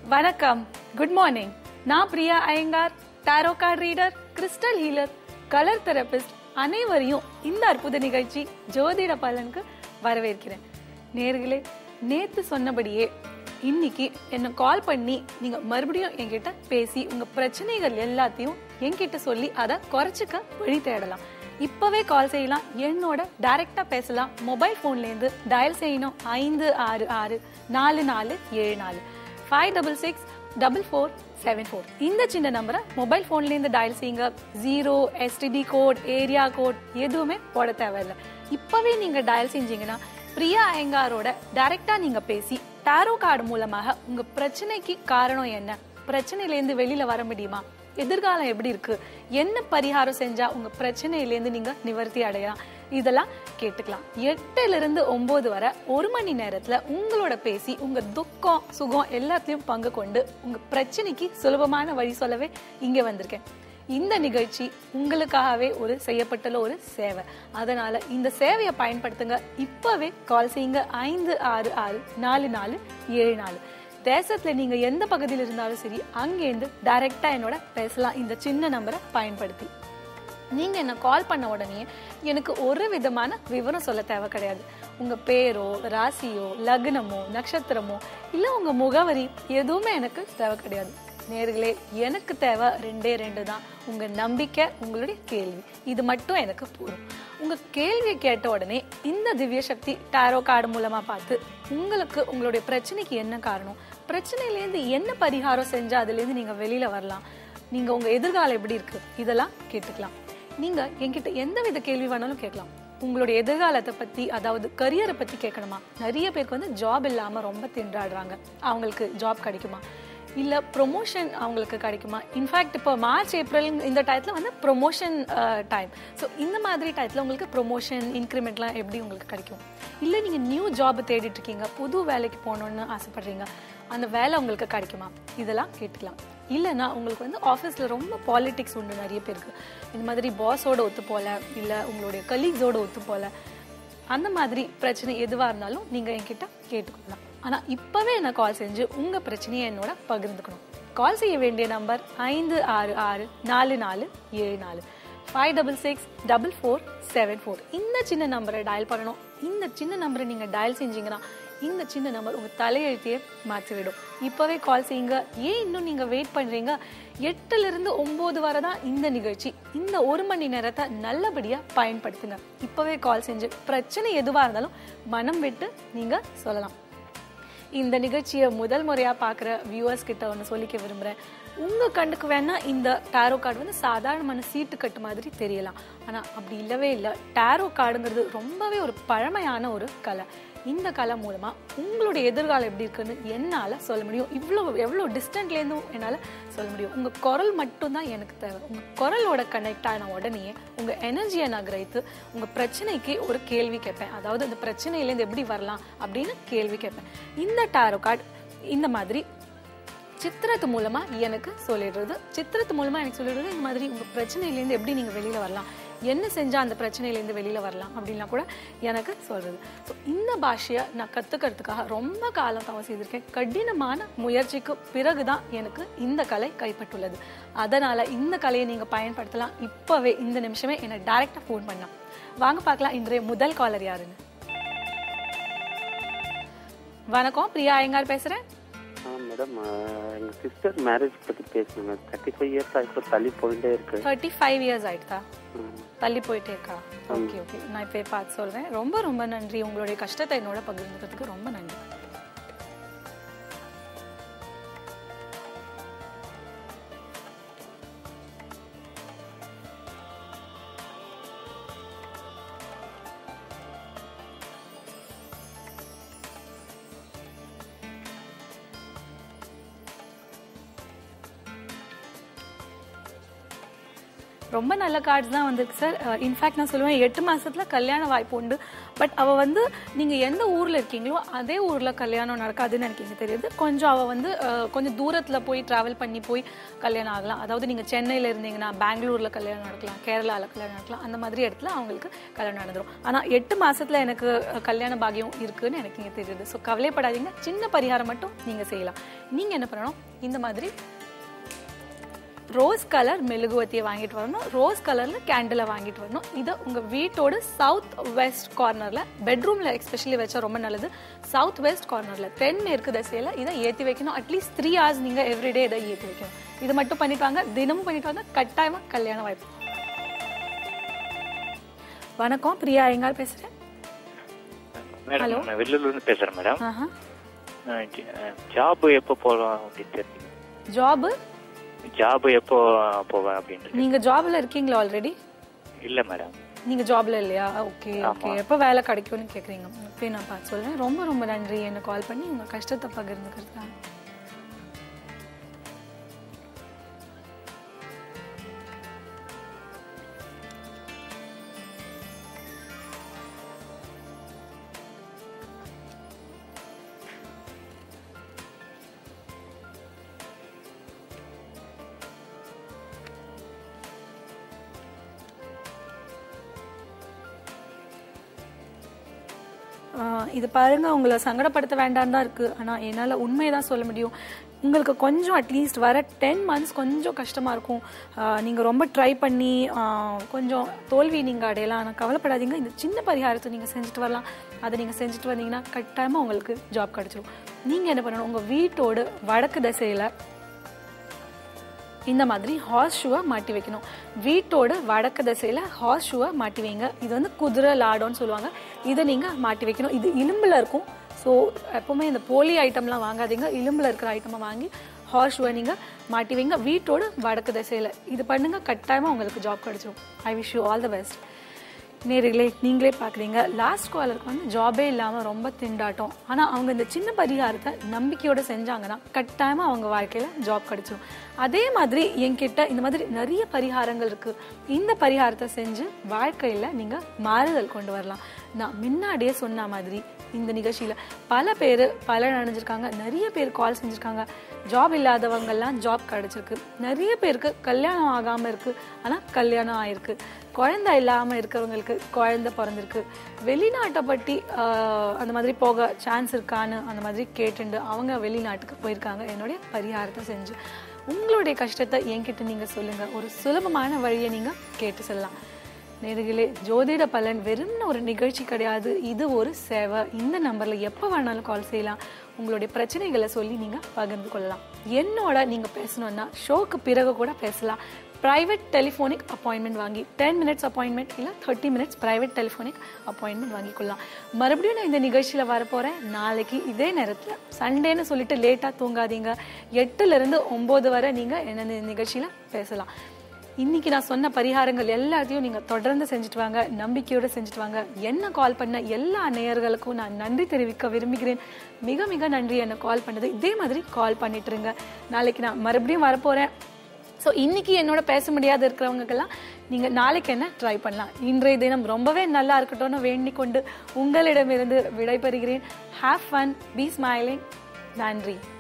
வணக்கம் good morning நான் Priya Iyengar tarot card reader crystal healer colour therapist அனைவரையும் இந்த அற்புத நிகழ்ச்சி ஜோதிட பலனுக்கு வரவேற்கிறேன் நேர்களே நேத்து சொன்னபடியே இன்னைக்கு என்ன கால் பண்ணி நீங்க மறுபடியும் என்கிட்ட பேசி உங்க பிரச்சனைகள் எல்லாத்தையும் என்கிட்ட சொல்லி அதை குறைச்சிக்க வழி தேடலாம் இப்பவே கால் செய்யலாம் என்னோட டைரக்டா பேசலாம் மொபைல் போன்ல இருந்து டயல் செய்யணும் ஐந்து ஆறு ஆறு நாலு நாலு ஏழு நாலு five double six double four seven four இந்த சின்ன நம்பரை மொபைல் போன்ல இருந்து டயல் செய்யுங்க zero STD code area code எதுவுமே போட தேவையில்லை இப்பவே நீங்க டயல் செஞ்சீங்கன்னா பிரியா ஐயங்காரோட டைரக்டா நீங்க பேசி டாரோ கார்டு மூலமாக உங்க பிரச்சனைக்கு காரணம் என்ன பிரச்சனையிலேருந்து வெளியில வர முடியுமா எதிர்காலம் எப்படி இருக்கு என்ன பரிகாரம் செஞ்சா உங்க பிரச்சனையிலேருந்து நீங்க நிவர்த்தி அடையலாம் இதெல்லாம் கேட்டுக்கலாம் எட்டுல இருந்து ஒன்பது வரை ஒரு மணி நேரத்துல உங்களோட பேசி உங்க துக்கம் சுகம் எல்லாத்தையும் பங்கு கொண்டு உங்க பிரச்சனைக்கு சுலபமான வழி சொல்லவே இங்க வந்திருக்கேன் இந்த நிகழ்ச்சி உங்களுக்காகவே ஒரு செய்யப்பட்டுள்ள ஒரு சேவை அதனால இந்த சேவையை பயன்படுத்துங்க இப்பவே கால் செய்யுங்க ஐந்து ஆறு ஆறு நாலு நாலு ஏழு நாலு தேசத்துல நீங்க எந்த பகுதியில் இருந்தாலும் சரி அங்கேருந்து டைரக்டா என்னோட பேசலாம் இந்த சின்ன நம்பரை பயன்படுத்தி நீங்க என்ன கால் பண்ண உடனே எனக்கு ஒரு விதமான விவரம் சொல்ல தேவை கிடையாது உங்க பேரோ ராசியோ லக்னமோ நட்சத்திரமோ இல்ல உங்க முகவரி எதுவுமே எனக்கு தேவை கிடையாது நேர்களே எனக்கு தேவை ரெண்டே ரெண்டு தான் உங்க நம்பிக்கை உங்களுடைய கேள்வி இது மட்டும் எனக்கு போதும் உங்க கேள்வியை கேட்ட உடனே இந்த திவ்ய சக்தி டாரோ கார்டு மூலமா பார்த்து உங்களுக்கு உங்களுடைய பிரச்சனைக்கு என்ன காரணம் பிரச்சனையிலேருந்து என்ன பரிகாரம் செஞ்சா அதுல இருந்து நீங்க வெளியில வரலாம் நீங்க உங்க எதிர்காலம் எப்படி இருக்கு இதெல்லாம் கேட்டுக்கலாம் நீங்க என்கிட்ட எந்த வித கேள்வி வேணாலும் கேட்கலாம் உங்களுடைய எதிர்காலத்தை பத்தி அதாவது கரியரை பத்தி கேட்கணுமா நிறைய பேருக்கு வந்து ஜாப் இல்லாம ரொம்ப திண்டாடுறாங்க அவங்களுக்கு ஜாப் கிடைக்குமா இல்ல ப்ரொமோஷன் அவங்களுக்கு கிடைக்குமா இன்ஃபேக்ட் இப்போ மார்ச் ஏப்ரல் இந்த டயத்துல வந்து ப்ரொமோஷன் டைம் ஸோ இந்த மாதிரி டயத்துல உங்களுக்கு ப்ரொமோஷன் இன்க்ரிமெண்ட்லாம் எப்படி உங்களுக்கு கிடைக்கும் இல்ல நீங்க நியூ ஜாப் தேடிட்டு இருக்கீங்க புது வேலைக்கு போகணும்னு ஆசைப்படுறீங்க அந்த வேலை உங்களுக்கு கிடைக்குமா இதெல்லாம் கேட்டுக்கலாம் இல்லைன்னா உங்களுக்கு வந்து ஆஃபீஸில் ரொம்ப பாலிடிக்ஸ் உண்டு நிறைய பேருக்கு இந்த மாதிரி பாஸோட ஒத்து போல இல்லை உங்களுடைய கலீக்ஸோட ஒத்து போல அந்த மாதிரி பிரச்சனை எதுவாக இருந்தாலும் நீங்கள் என்கிட்ட கேட்டுக்கலாம் ஆனால் இப்போவே என்ன கால் செஞ்சு உங்கள் பிரச்சனையை என்னோட பகிர்ந்துக்கணும் கால் செய்ய வேண்டிய நம்பர் ஐந்து ஆறு ஆறு நாலு நாலு ஏழு நாலு five double six double four seven four இந்த சின்ன நம்பரை டயல் பண்ணணும் இந்த சின்ன நம்பரை நீங்கள் டயல் செஞ்சீங்கன்னா இந்த சின்ன நம்பர் உங்க தலையெழுத்தையே மாற்றிவிடும் இப்பவே கால் செய்யுங்க ஏன் இன்னும் நீங்க வெயிட் பண்றீங்க எட்டுல இருந்து ஒன்பது வரை தான் இந்த நிகழ்ச்சி இந்த ஒரு மணி நேரத்தை நல்லபடியா பயன்படுத்துங்க இப்பவே கால் செஞ்சு பிரச்சனை எதுவா இருந்தாலும் மனம் விட்டு நீங்க சொல்லலாம் இந்த நிகழ்ச்சியை முதல் முறையா பார்க்குற வியூவர்ஸ் கிட்ட ஒன்று சொல்லிக்க விரும்புறேன் உங்க கண்ணுக்கு வேணா இந்த டாரோ கார்டு வந்து சாதாரணமான சீட்டு கட்டு மாதிரி தெரியலாம் ஆனா அப்படி இல்லவே இல்லை டாரோ கார்டுங்கிறது ரொம்பவே ஒரு பழமையான ஒரு கலை இந்த கலை மூலமா உங்களுடைய எதிர்காலம் எப்படி இருக்குன்னு என்னால சொல்ல முடியும் இவ்வளோ எவ்வளோ டிஸ்டன்ட்லேருந்தும் என்னால் சொல்ல முடியும் உங்க குரல் மட்டும்தான் எனக்கு தேவை உங்க குரலோட கனெக்ட் ஆன உடனே உங்க எனர்ஜியை நான் கிரகித்து உங்க பிரச்சனைக்கு ஒரு கேள்வி கேட்பேன் அதாவது அந்த பிரச்சனையிலேருந்து எப்படி வரலாம் அப்படின்னு கேள்வி கேட்பேன் இந்த டாரோ கார்டு இந்த மாதிரி சித்திரத்து மூலமா எனக்கு சொல்லிடுறது சித்திரத்து மூலமா எனக்கு சொல்லிடுறது இந்த மாதிரி உங்க பிரச்சனையிலேருந்து எப்படி நீங்க வெளியில வரலாம் என்ன செஞ்சா அந்த பிரச்சனையிலேருந்து வெளியில வரலாம் அப்படின்லாம் கூட எனக்கு சொல்றது ஸோ இந்த பாஷையை நான் கத்துக்கிறதுக்காக ரொம்ப காலம் தவம் செய்திருக்கேன் கடினமான முயற்சிக்கு பிறகுதான் எனக்கு இந்த கலை கைப்பற்றுள்ளது அதனால இந்த கலையை நீங்க பயன்படுத்தலாம் இப்பவே இந்த நிமிஷமே என்னை டைரக்டா ஃபோன் பண்ணலாம் வாங்க பார்க்கலாம் இன்றைய முதல் காலர் யாருன்னு வணக்கம் பிரியா ஐயங்கார் பேசுறேன் ஆ மேடம் எங்கள் சிஸ்டர் மேரேஜ் பற்றி பேசணுங்க தேர்ட்டி ஃபைவ் இயர்ஸ் ஆகிப்போ தள்ளி போயிட்டே இருக்கு தேர்ட்டி ஃபைவ் இயர்ஸ் ஆயிடுதா ம். தள்ளி போயிட்டே இருக்கா ஓகே ஓகே நான் இப்போ பார்த்து சொல்றேன் ரொம்ப ரொம்ப நன்றி உங்களுடைய கஷ்டத்தை என்னோட பகிர்ந்துக்கிறதுக்கு ரொம்ப நன்றி ரொம்ப நல்ல கார்ட்ஸ் தான் வந்திருக்கு சார் இன்ஃபேக்ட் நான் சொல்லுவேன் எட்டு மாசத்துல கல்யாண வாய்ப்பு உண்டு பட் அவ வந்து நீங்க எந்த ஊர்ல இருக்கீங்களோ அதே ஊர்ல கல்யாணம் நடக்காதுன்னு எனக்கு இங்க தெரியுது கொஞ்சம் அவ வந்து அஹ், கொஞ்சம் தூரத்துல போய் டிராவல் பண்ணி போய் கல்யாணம் ஆகலாம் அதாவது நீங்க சென்னையில இருந்தீங்கன்னா பெங்களூர்ல கல்யாணம் நடக்கலாம் கேரளால கல்யாணம் நடக்கலாம் அந்த மாதிரி இடத்துல அவங்களுக்கு கல்யாணம் நடந்துரும் ஆனா எட்டு மாசத்துல எனக்கு அஹ், கல்யாண பாகியம் இருக்குன்னு எனக்கு இங்க தெரியுது ஸோ கவலைப்படாதீங்க சின்ன பரிகாரம் மட்டும் நீங்க செய்யலாம் நீங்க என்ன பண்ணணும் இந்த மாதிரி ரோஸ் கலர் மெழுகுவத்தியை வாங்கிட்டு வரணும் ரோஸ் கலர்ல கேண்டிலை வாங்கிட்டு வரணும் இதை உங்க வீட்டோட சவுத் வெஸ்ட் கார்னர்ல பெட்ரூம்ல எஸ்பெஷலி வச்சா ரொம்ப நல்லது சவுத் வெஸ்ட் கார்னர்ல தென்மேற்கு திசையில இதை ஏத்தி வைக்கணும் அட்லீஸ்ட் த்ரீ ஹவர்ஸ் நீங்க எவ்ரிடே இதை ஏத்தி வைக்கணும் இது மட்டும் பண்ணிட்டு வாங்க தினமும் பண்ணிட்டு வாங்க கட்டாயமா கல்யாண வாய்ப்பு வணக்கம் பிரியா எங்கால் பேசுறேன் மேடம் நான் வெள்ளூர்ல இருந்து பேசுறேன் மேடம் ஆஹா ஜாப் எப்போ போகலாம் அப்படின்னு தெரிஞ்சுங்க ஜாப் ஜாப் எப்போ போவேன் அப்படின்னு நீங்க ஜாப்ல இருக்கீங்களா ஆல்ரெடி இல்ல மேடம் நீங்க ஜாப்ல இல்லையா ஓகே ஓகே எப்போ வேலை கிடைக்கும்னு கேக்குறீங்க இப்போ நான் பார்த்து சொல்றேன் ரொம்ப ரொம்ப நன்றி என்ன கால் பண்ணி உங்க கஷ்டத்தை பகிர்ந்துக்கிறதுக்காக ஆஹ் இது பாருங்க உங்களை சங்கடப்படுத்த வேண்டாம் தான் இருக்கு ஆனா என்னால உண்மையை தான் சொல்ல முடியும் உங்களுக்கு கொஞ்சம் அட்லீஸ்ட் வர டென் மந்த்ஸ் கொஞ்சம் கஷ்டமா இருக்கும் ஆஹ் நீங்க ரொம்ப ட்ரை பண்ணி ஆஹ் கொஞ்சம் தோல்வி நீங்க அடையலாம் ஆனா கவலைப்படாதீங்க இந்த சின்ன பரிகாரத்தை நீங்க செஞ்சுட்டு வரலாம் அதை நீங்க செஞ்சுட்டு வந்தீங்கன்னா கட்டாயமா உங்களுக்கு ஜாப் கிடைச்சிரும் நீங்க என்ன பண்ணணும் உங்க வீட்டோட வடக்கு திசையில இந்த மாதிரி ஹார்ஸ் ஷூவை மாட்டி வைக்கணும் வீட்டோட வடக்கு திசையில ஹார்ஸ் ஷூவை மாட்டி வைங்க இது வந்து குதிரை லாடோன்னு சொல்லுவாங்க இதை நீங்க மாட்டி வைக்கணும் இது இலும்புல இருக்கும் ஸோ எப்பவுமே இந்த போலி ஐட்டம்லாம் வாங்காதீங்க இலும்புல இருக்கிற ஐட்டமை வாங்கி ஹார்ஸ் ஷூவை நீங்க மாட்டி வைங்க வீட்டோட வடக்கு திசையில இது பண்ணுங்க கட்டாயமா உங்களுக்கு ஜாப் கிடைச்சிரும் I wish you all the best நேர்களே நீங்களே பார்க்குறீங்க லாஸ்ட் காலருக்கு வந்து ஜாபே இல்லாமல் ரொம்ப திண்டாட்டம் ஆனால் அவங்க இந்த சின்ன பரிகாரத்தை நம்பிக்கையோட செஞ்சாங்கன்னா கட்டாயமாக அவங்க வாழ்க்கையில் ஜாப் கிடைச்சிரும் அதே மாதிரி என்கிட்ட இந்த மாதிரி நிறைய பரிகாரங்கள் இருக்கு இந்த பரிகாரத்தை செஞ்சு வாழ்க்கையில் நீங்கள் மாறுதல் கொண்டு வரலாம் நான் முன்னாடியே சொன்ன மாதிரி இந்த நிகழ்ச்சியில பல பேர் பலன் அடைஞ்சிருக்காங்க நிறைய பேர் கால் செஞ்சிருக்காங்க ஜாப் இல்லாதவங்கெல்லாம் ஜாப் கிடைச்சிருக்கு நிறைய பேருக்கு கல்யாணம் ஆகாம இருக்கு ஆனா கல்யாணம் ஆயிருக்கு குழந்தை இல்லாம இருக்கிறவங்களுக்கு குழந்தை பிறந்திருக்கு வெளிநாட்டை பற்றி ஆஹ், அந்த மாதிரி போக சான்ஸ் இருக்கான்னு அந்த மாதிரி கேட்டுண்டு அவங்க வெளிநாட்டுக்கு போயிருக்காங்க என்னுடைய பரிகாரத்தை செஞ்சு உங்களுடைய கஷ்டத்தை என்கிட்ட நீங்க சொல்லுங்க ஒரு சுலபமான வழியை நீங்க கேட்டு சொல்லலாம் நேர்களே ஜோதிட பலன் வெறும் ஒரு நிகழ்ச்சி கிடையாது இது ஒரு சேவை இந்த நம்பர்ல எப்போ வேணாலும் கால் செய்யலாம் உங்களுடைய பிரச்சனைகளை சொல்லி நீங்க பகிர்ந்து கொள்ளலாம் என்னோட நீங்க பேசணும்னா ஷோக்கு பிறகு கூட பேசலாம் பிரைவேட் டெலிஃபோனிக் அப்பாயின்மெண்ட் வாங்கி டென் மினிட்ஸ் அப்பாயின்மெண்ட் இல்லை thirty minutes private telephonic appointment வாங்கிக்கொள்ளலாம் மறுபடியும் நான் இந்த நிகழ்ச்சியில் வரப்போகிறேன் நாளைக்கு இதே நேரத்தில் சண்டேன்னு சொல்லிட்டு லேட்டாக தூங்காதீங்க எட்டுலேருந்து ஒம்பது வரை நீங்கள் என்ன இந்த நிகழ்ச்சியில் பேசலாம் இன்னைக்கு நான் சொன்ன பரிகாரங்கள் எல்லாத்தையும் நீங்க தொடர்ந்து செஞ்சுட்டு வாங்க நம்பிக்கையோட செஞ்சுட்டு வாங்க என்ன கால் பண்ண எல்லா நேயர்களுக்கும் நான் நன்றி தெரிவிக்க விரும்புகிறேன் மிக மிக நன்றி என்ன கால் பண்ணது இதே மாதிரி கால் பண்ணிட்டு இருங்க நாளைக்கு நான் மறுபடியும் வரப்போறேன் ஸோ இன்னைக்கு என்னோட பேச முடியாத இருக்கிறவங்களுக்கெல்லாம் நீங்க நாளைக்கு என்ன ட்ரை பண்ணலாம் இன்றைய தினம் ரொம்பவே நல்லா இருக்கட்டும்னு வேண்டிக் கொண்டு உங்களிடமிருந்து விடைபெறுகிறேன் ஹேவ் ஃபன் பி ஸ்மைலிங் நன்றி